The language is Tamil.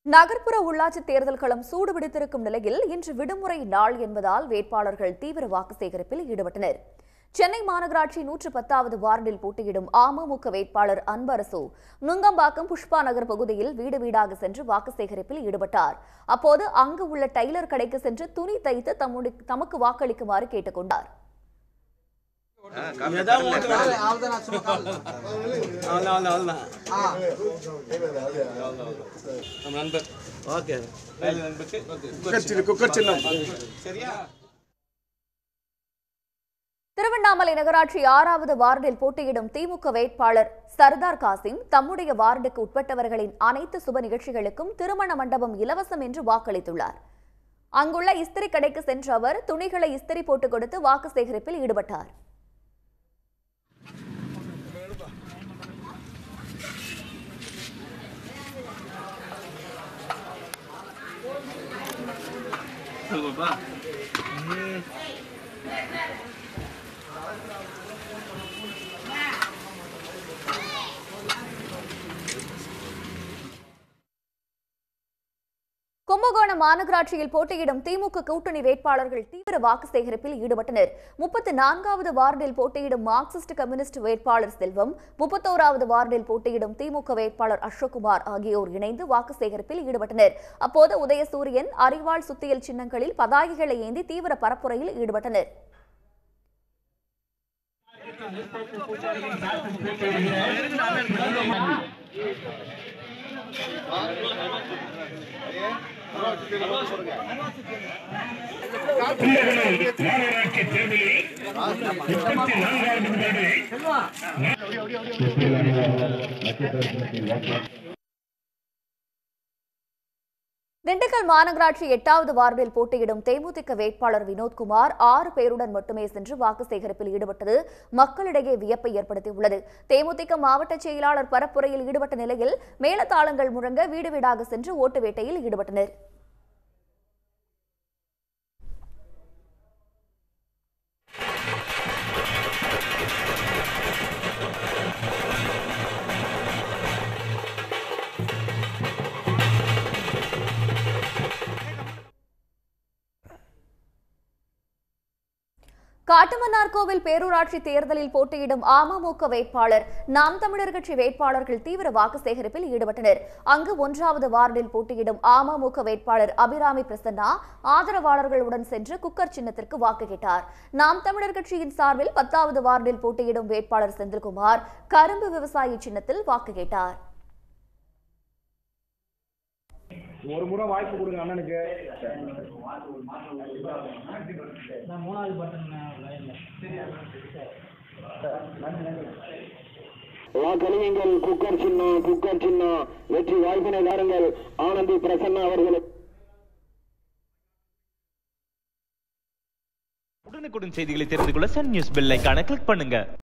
நகர்ப்புற உள்ளாட்சி தேர்தல் களம் சூடுபிடித்திருக்கும் நிலையில் இன்று விடுமுறை நாள் என்பதால் வேட்பாளர்கள் தீவிர வாக்கு சேகரிப்பில் ஈடுபட்டனர் சென்னை மாநகராட்சி நூற்று பத்தாவது வார்டில் போட்டியிடும் அமமுக வேட்பாளர் அன்பரசு நுங்கம்பாக்கம் புஷ்பா நகர் பகுதியில் வீடு வீடாக சென்று வாக்கு சேகரிப்பில் ஈடுபட்டார் அப்போது அங்கு உள்ள டைலர் கடைக்கு சென்று துணி தைத்து தம்முடைய தமக்கு வாக்களிக்குமாறு கேட்டுக் கொண்டார் அவ்வளோதான் அவ்வளோதான் அவ்வளோதான் நம்ம நண்பர் ஓகே நண்பருக்கு குக்கர் சின்ன குக்கர் சின்னம் சரியா திருவண்ணாமலை நகராட்சி ஆறாவது வார்டில் போட்டியிடும் திமுக வேட்பாளர் சர்தார் காசிம் தம்முடைய வார்டுக்கு உட்பட்டவர்களின் அனைத்து சுப நிகழ்ச்சிகளுக்கும் திருமண மண்டபம் இலவசம் என்று வாக்களித்துள்ளார் அங்குள்ள இஸ்திரி கடைக்கு சென்ற அவர் துணிகளை இஸ்திரி போட்டுக் கொடுத்து வாக்கு சேகரிப்பில் ஈடுபட்டார் சொல்லுப்பா கும்பகோணம் மாநகராட்சியில் போட்டியிடும் திமுக கூட்டணி வேட்பாளர்கள் தீவிர வாக்கு சேகரிப்பில் ஈடுபட்டனர் முப்பத்தி நான்காவது வார்டில் போட்டியிடும் மார்க்சிஸ்ட் கம்யூனிஸ்ட் வேட்பாளர் செல்வம் முப்பத்தோராவது வார்டில் போட்டியிடும் திமுக வேட்பாளர் அசோக்குமார் ஆகியோர் இணைந்து வாக்கு சேகரிப்பில் ஈடுபட்டனர் அப்போது உதயசூரியன் அரிவாள் சுத்தியல் சின்னங்களில் பதாகைகளை ஏந்தி தீவிர பரப்புரையில் ஈடுபட்டனர் கும்பகோணம் மாநகராட்சி தேர்தலில் முப்பத்தி நான்காவது வார்டு திண்டுக்கல் மாநகராட்சி எட்டாவது வார்டில் போட்டியிடும் தேமுதிக வேட்பாளர் வினோத்குமார் ஆறு பேருடன் மட்டுமே சென்று வாக்கு சேகரிப்பில் ஈடுபட்டது மக்களிடையே வியப்பை ஏற்படுத்தியுள்ளது தேமுதிக மாவட்ட செயலாளர் பரப்புரையில் ஈடுபட்ட நிலையில் மேளதாளங்கள் முழங்க வீடு வீடாக சென்று ஓட்டு வேட்டையில் ஈடுபட்டனர் காட்டுமன்னார்கோவில் பேரூராட்சி தேர்தலில் போட்டியிடும் அமமுக வேட்பாளர் நாம் தமிழர் கட்சி வேட்பாளர்கள் தீவிர வாக்கு சேகரிப்பில் ஈடுபட்டனர் அங்கு ஒன்றாவது வார்டில் போட்டியிடும் அமமுக வேட்பாளர் அபிராமி பிரசன்னா ஆதரவாளர்களுடன் சென்று குக்கர் சின்னத்திற்கு வாக்கு கேட்டார் நாம் தமிழர் கட்சியின் சார்பில் பத்தாவது வார்டில் போட்டியிடும் வேட்பாளர் செந்தில்குமார் கரும்பு விவசாயி சின்னத்தில் வாக்கு கேட்டார் ஒரு முறை வாய்ப்பு கொடுங்க அண்ணனுக்கு வாக்களியுங்கள் குக்கர் சின்னம் குக்கர் சின்னம் வெற்றி வாய்ப்பினை தாருங்கள் ஆனந்தி பிரசன்னா அவர்களுக்கு உடனுக்குடன் செய்திகளை தெரிந்து கொள்ள சன் நியூஸ் பெல் ஐகானை கிளிக் பண்ணுங்க